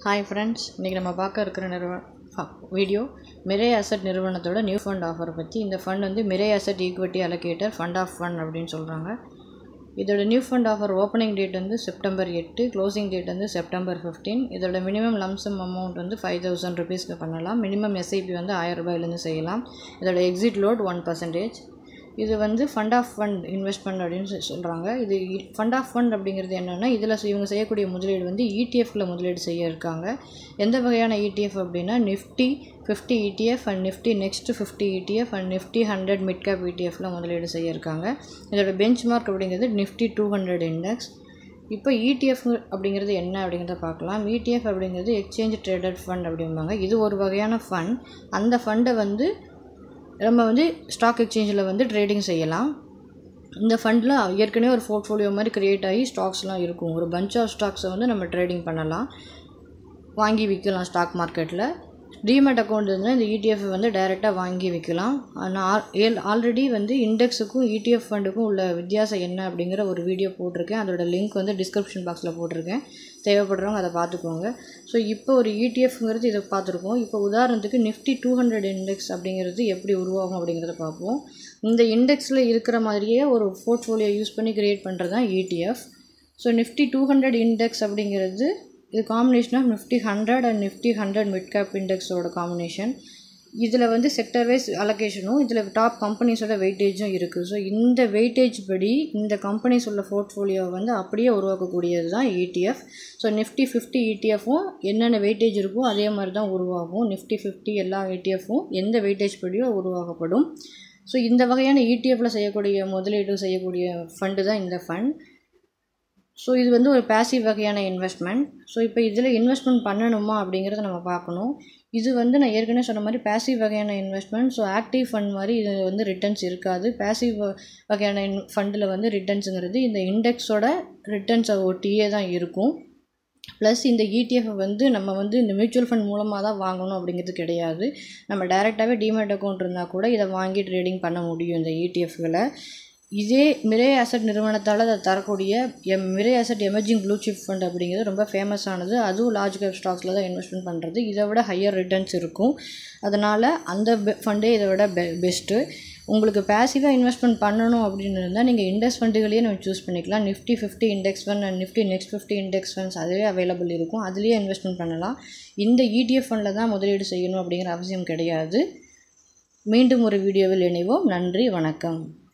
hi friends இன்றைக்கி நம்ம பார்க்க இருக்கிற நிறுவ வீடியோ மிரே அசட் நிறுவனத்தோட நியூ ஃபண்ட் ஆஃபரை பற்றி இந்த ஃபண்ட் வந்து Mirae asset equity allocator fund of fund அப்படின்னு சொல்கிறாங்க இதோட new fund offer opening date வந்து செப்டம்பர் எட்டு க்ளோசிங் டேட் வந்து செப்டம்பர் ஃபிஃப்டீன் இதோட மினிமம் லம்சம் அமௌண்ட் வந்து ஃபைவ் தௌசண்ட் ருபீஸ்க்கு பண்ணலாம் மினிமம் எஸ்ஐபி வந்து ஆயிரம் ரூபாயிலேருந்து செய்யலாம் இதோட எக்ஸிட் லோட் ஒன் பர்சன்டேஜ் இது வந்து ஃபண்ட் ஆஃப் ஃபண்ட் இன்வெஸ்ட்மெண்ட் அப்படின்னு சொல்லி சொல்கிறாங்க இது ஃபண்ட் ஆஃப் ஃபண்ட் அப்படிங்கிறது என்னென்னா இதில் இவங்க செய்யக்கூடிய முதலீடு வந்து இடிஎஃப்ல முதலீடு செய்ய இருக்காங்க எந்த வகையான இடிஎஃப் அப்படின்னா Nifty fifty ETF and Nifty next fifty ETF and Nifty hundred mid cap இடிஎஃப்ல முதலீடு செய்ய இருக்காங்க இதோட பெஞ்ச் மார்க் அப்படிங்கிறது நிஃப்டி டூ ஹண்ட்ரட் இண்டெக்ஸ் இப்போ இடிஎஃப் அப்படிங்கிறது என்ன அப்படிங்கிறத பார்க்கலாம் இடிஎஃப் அப்படிங்கிறது எக்ஸ்சேஞ்ச் ட்ரேடட் ஃபண்ட் அப்படிம்பாங்க இது ஒரு வகையான ஃபண்ட் அந்த ஃபண்டை வந்து நம்ம வந்து ஸ்டாக் எக்ஸ்சேஞ்சில் வந்து ட்ரேடிங் செய்யலாம் இந்த ஃபண்டில் ஏற்கனவே ஒரு போர்ட்ஃபோலியோ மாதிரி க்ரியேட் ஆகி ஸ்டாக்ஸ்லாம் இருக்கும் ஒரு பஞ்ச் ஆஃப் ஸ்டாக்ஸை வந்து நம்ம ட்ரேடிங் பண்ணலாம் வாங்கி விற்கலாம் ஸ்டாக் மார்க்கெட்டில் டிமெட் அக்கௌண்ட் இருந்தால் இந்த இடிஎஃப் வந்து டைரெக்டாக வாங்கி விற்கலாம் ஆனால் ஆல்ரெடி வந்து இண்டெக்ஸுக்கும் இடிஎஃப் ஃபண்டுக்கும் உள்ள வித்தியாசம் என்ன அப்படிங்கிற ஒரு வீடியோ போட்டிருக்கேன் அதோட லிங்க் வந்து டிஸ்கிரிப்ஷன் பாக்ஸில் போட்டிருக்கேன் தேவைப்படுறவங்க அதை பார்த்துக்கோங்க ஸோ இப்போ ஒரு இடிஎஃப்ங்கிறது இதை பார்த்துருக்கோம் இப்போ உதாரணத்துக்கு நிஃப்டி டூ ஹண்ட்ரட் இண்டெக்ஸ் அப்படிங்கிறது எப்படி உருவாகும் அப்படிங்கிறத பார்ப்போம் இந்த இண்டெக்ஸில் இருக்கிற மாதிரியே ஒரு போர்ட்ஃபோலியோ யூஸ் பண்ணி க்ரியேட் பண்ணுறது தான் ETF so Nifty two hundred index அப்படிங்கிறது இது combination of Nifty hundred and Nifty hundred mid cap இண்டெக்ஸோட காம்பினேஷன் இதில் வந்து செக்டர் வைஸ் அலோகேஷனும் இதில் டாப் கம்பெனிஸோட வெயிட்டேஜும் இருக்குது ஸோ இந்த வெயிட்டேஜ் படி இந்த கம்பெனிஸ் உள்ள போர்ட்ஃபோலியோ வந்து அப்படியே உருவாக்கக்கூடியது தான் இடிஎஃப் ஸோ நிஃப்டி ஃபிஃப்டி இடிஎஃப்பும் என்னென்ன வெயிட்டேஜ் இருக்கோ அதே மாதிரி தான் உருவாகும் நிஃப்டி ஃபிஃப்டி எல்லா இடிஎஃப்பும் எந்த வெயிட்டேஜ் படியோ உருவாக்கப்படும் ஸோ இந்த வகையான இடிஎஃப்பில் செய்யக்கூடிய முதலீடு செய்யக்கூடிய ஃபண்டு தான் இந்த ஃபண்ட் ஸோ இது வந்து ஒரு பேசிவ் வகையான இன்வெஸ்ட்மெண்ட் ஸோ இப்போ இதில் இன்வெஸ்ட்மெண்ட் பண்ணணுமா அப்படிங்கிறத நம்ம பார்க்கணும் இது வந்து நான் ஏற்கனவே சொன்ன மாதிரி பேசிவ் வகையான இன்வெஸ்ட்மெண்ட் ஸோ ஆக்டிவ் ஃபண்ட் மாதிரி இது வந்து ரிட்டர்ன்ஸ் இருக்காது பேசிவ் வகையான இன் ஃபண்டில் வந்து ரிட்டர்ன்ஸுங்கிறது இந்த இண்டெக்ஸோட ரிட்டர்ன்ஸை ஒட்டியே தான் இருக்கும் ப்ளஸ் இந்த இடிஎஃப் வந்து நம்ம வந்து இந்த மியூச்சுவல் ஃபண்ட் மூலமாக தான் வாங்கணும் அப்படிங்கிறது கிடையாது நம்ம டைரெக்டாகவே டிமெட் அக்கௌண்ட் இருந்தால் கூட இதை வாங்கி ட்ரேடிங் பண்ண முடியும் இந்த இடிஎஃப்களை இதே மிரே அசட் நிறுவனத்தால் அதை தரக்கூடிய M Mirae asset emerging blue chip fund அப்படிங்கிறது ரொம்ப ஃபேமஸானது அதுவும் லார்ஜ் கேப் ஸ்டாக்ஸில் தான் இன்வெஸ்ட்மெண்ட் பண்ணுறது இதை விட ஹையர் ரிட்டர்ன்ஸ் இருக்கும் அதனால் அந்த ஃபண்டே இதை விட பெ பெஸ்ட்டு உங்களுக்கு பேசிவாக இன்வெஸ்ட்மெண்ட் பண்ணணும் அப்படின்னு இருந்தால் நீங்கள் இண்டெக்ஸ் ஃபண்டுகளையே நம்ம சூஸ் பண்ணிக்கலாம் Nifty fifty index fund and Nifty next fifty index funds அதுவே அவைலபிள் இருக்கும் அதுலேயே இன்வெஸ்ட்மெண்ட் பண்ணலாம் இந்த இடிஎஃப் ஃபண்டில் தான் முதலீடு செய்யணும் அப்படிங்கிற அவசியம் கிடையாது மீண்டும் ஒரு வீடியோவில் இணைவோம் நன்றி வணக்கம்